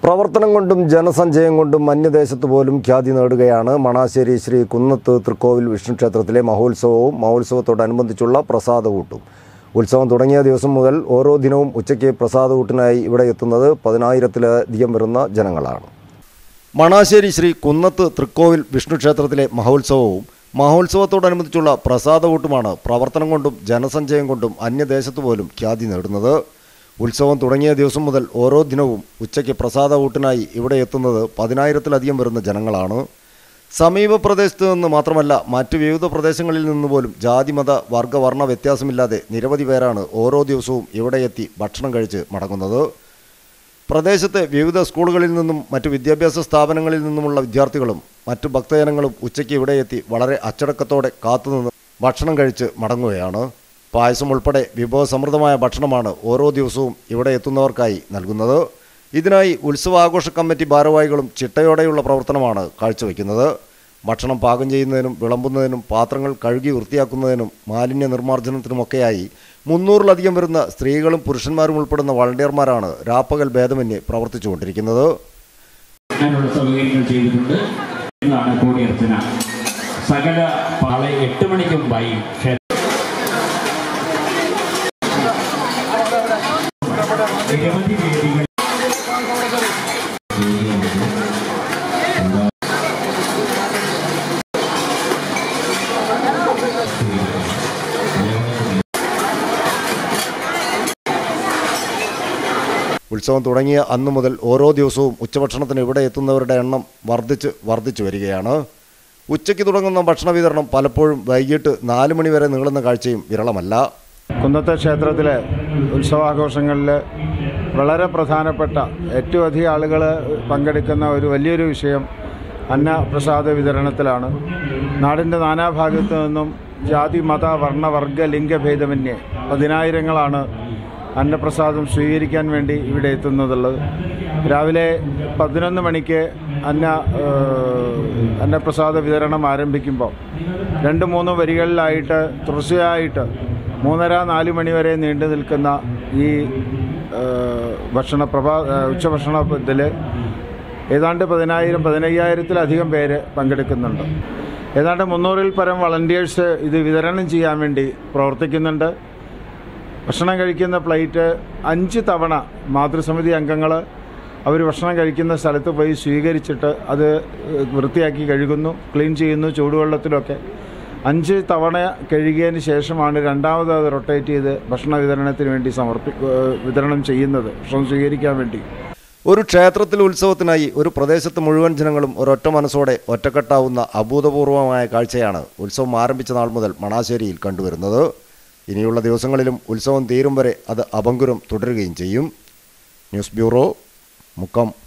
പ്രവർത്തനം കൊണ്ടും ജനസഞ്ചയം കൊണ്ടും അന്യദേശത്ത് പോലും ഖ്യാതി നേടുകയാണ് മണാശ്ശേരി ശ്രീ കുന്നത്ത് തൃക്കോവിൽ വിഷ്ണു ക്ഷേത്രത്തിലെ മഹോത്സവവും മഹോത്സവത്തോടനുബന്ധിച്ചുള്ള പ്രസാദകൂട്ടും ഉത്സവം തുടങ്ങിയ ദിവസം മുതൽ ഓരോ ദിനവും ഉച്ചയ്ക്ക് പ്രസാദകൂട്ടിനായി ഇവിടെ എത്തുന്നത് പതിനായിരത്തിലധികം വരുന്ന ജനങ്ങളാണ് മണാശ്ശേരി ശ്രീ കുന്നത്ത് തൃക്കോവിൽ വിഷ്ണു ക്ഷേത്രത്തിലെ മഹോത്സവവും മഹോത്സവത്തോടനുബന്ധിച്ചുള്ള പ്രസാദകൂട്ടുമാണ് പ്രവർത്തനം കൊണ്ടും ജനസഞ്ചയം കൊണ്ടും അന്യദേശത്ത് പോലും ഖ്യാതി നേടുന്നത് ഉത്സവം തുടങ്ങിയ ദിവസം മുതൽ ഓരോ ദിനവും ഉച്ചയ്ക്ക് പ്രസാദകൂട്ടിനായി ഇവിടെ എത്തുന്നത് പതിനായിരത്തിലധികം വരുന്ന ജനങ്ങളാണ് സമീപ പ്രദേശത്ത് നിന്ന് മാത്രമല്ല മറ്റു വിവിധ പ്രദേശങ്ങളിൽ നിന്ന് പോലും ജാതിമത വർഗ വർണ്ണ വ്യത്യാസമില്ലാതെ നിരവധി പേരാണ് ഓരോ ദിവസവും ഇവിടെ എത്തി ഭക്ഷണം കഴിച്ച് മടങ്ങുന്നത് പ്രദേശത്തെ വിവിധ സ്കൂളുകളിൽ നിന്നും മറ്റു വിദ്യാഭ്യാസ സ്ഥാപനങ്ങളിൽ നിന്നുമുള്ള വിദ്യാർത്ഥികളും മറ്റു ഭക്തജനങ്ങളും ഉച്ചയ്ക്ക് ഇവിടെ എത്തി വളരെ അച്ചടക്കത്തോടെ കാത്തുനിന്ന് ഭക്ഷണം കഴിച്ച് മടങ്ങുകയാണ് പായസം ഉൾപ്പെടെ വിഭവസമൃദ്ധമായ ഭക്ഷണമാണ് ഓരോ ദിവസവും ഇവിടെ എത്തുന്നവർക്കായി നൽകുന്നത് ഇതിനായി ഉത്സവാഘോഷ കമ്മിറ്റി ഭാരവാഹികളും ചിട്ടയോടെയുള്ള പ്രവർത്തനമാണ് കാഴ്ചവെക്കുന്നത് ഭക്ഷണം പാകം ചെയ്യുന്നതിനും വിളമ്പുന്നതിനും പാത്രങ്ങൾ കഴുകി വൃത്തിയാക്കുന്നതിനും മാലിന്യ നിർമ്മാർജ്ജനത്തിനുമൊക്കെയായി മുന്നൂറിലധികം വരുന്ന സ്ത്രീകളും പുരുഷന്മാരും ഉൾപ്പെടുന്ന വളണ്ടിയർമാരാണ് രാപ്പകൽ ഭേദമന്യേ പ്രവർത്തിച്ചുകൊണ്ടിരിക്കുന്നത് അതിനുള്ള സൗകര്യങ്ങൾ ചെയ്തിട്ടുണ്ട് എന്നാണ് കോടിയർച്ചന സകല നാളെ എട്ട് മണിക്ക് മുമ്പായി ക്ഷേത്ര നിരവധി വേദികൾ ഉത്സവം തുടങ്ങിയ അന്നു മുതൽ ഓരോ ദിവസവും ഉച്ചഭക്ഷണത്തിന് ഇവിടെ എത്തുന്നവരുടെ എണ്ണം വർദ്ധിച്ച് വർദ്ധിച്ചു വരികയാണ് ഉച്ചയ്ക്ക് തുടങ്ങുന്ന ഭക്ഷണ വിതരണം പലപ്പോഴും വൈകിട്ട് നാല് മണി വരെ നീളുന്ന കാഴ്ചയും വിരളമല്ല കുന്നത്തെ ക്ഷേത്രത്തിലെ ഉത്സവാഘോഷങ്ങളിൽ വളരെ പ്രധാനപ്പെട്ട ഏറ്റവും അധികം ആളുകൾ പങ്കെടുക്കുന്ന ഒരു വലിയൊരു വിഷയം അന്നപ്രസാദ വിതരണത്തിലാണ് നാടിൻ്റെ നാനാഭാഗത്തു നിന്നും ജാതി മത വർണ്ണ വർഗ ലിംഗഭേദമന്യേ പതിനായിരങ്ങളാണ് അന്നപ്രസാദം സ്വീകരിക്കാൻ വേണ്ടി ഇവിടെ എത്തുന്നതുള്ളത് രാവിലെ പതിനൊന്ന് മണിക്ക് അന്ന ഏഹ്, അന്നപ്രസാദ വിതരണം ആരംഭിക്കുമ്പോൾ രണ്ട് മൂന്ന് വരികളിലായിട്ട് തുടർച്ചയായിട്ട് മൂന്നര നാല് മണി വരെ നീണ്ടു നിൽക്കുന്ന ഈ ഏഹ്, ഭക്ഷണ പ്രഭാ ഏഹ്, ഉച്ചഭക്ഷണത്തിൽ ഏതാണ്ട് പതിനായിരം പതിനയ്യായിരത്തിലധികം പേര് പങ്കെടുക്കുന്നുണ്ട് ഏതാണ്ട് മുന്നൂറിൽ പരം വളണ്ടിയേഴ്സ് ഇത് വിതരണം ചെയ്യാൻ വേണ്ടി പ്രവർത്തിക്കുന്നുണ്ട് ഭക്ഷണം കഴിക്കുന്ന പ്ലേറ്റ് അഞ്ച് തവണ മാതൃസമിതി അംഗങ്ങൾ അവർ ഭക്ഷണം കഴിക്കുന്ന സ്ഥലത്ത് പോയി സ്വീകരിച്ചിട്ട് അത് വൃത്തിയാക്കി കഴുകുന്നു ക്ലീൻ ചെയ്യുന്നു ചൂടുവെള്ളത്തിലൊക്കെ അഞ്ച് തവണ കഴുകിയതിന് ശേഷമാണ് രണ്ടാമത് അത് റൊട്ടേറ്റ് ചെയ്ത് ഭക്ഷണ വിതരണത്തിന് വേണ്ടി സമർപ്പി ഏഹ് വിതരണം ചെയ്യുന്നത് ഭക്ഷണം സ്വീകരിക്കാൻ വേണ്ടി ഒരു ക്ഷേത്രത്തിലെ ഉത്സവത്തിനായി ഒരു പ്രദേശത്ത് മുഴുവൻ ജനങ്ങളും ഒരൊറ്റ മനസ്സോടെ ഒറ്റക്കെട്ടാവുന്ന അഭൂതപൂർവമായ കാഴ്ചയാണ് ഉത്സവം ആരംഭിച്ച നാൾ മുതൽ മണാശ്ശേരിയിൽ കണ്ടുവരുന്നത് ഇനിയുള്ള ദിവസങ്ങളിലും ഉത്സവം തീരും വരെ അത് അപങ്കുരം തുടരുകയും ചെയ്യും ന്യൂസ് ബ്യൂറോ മുക്കം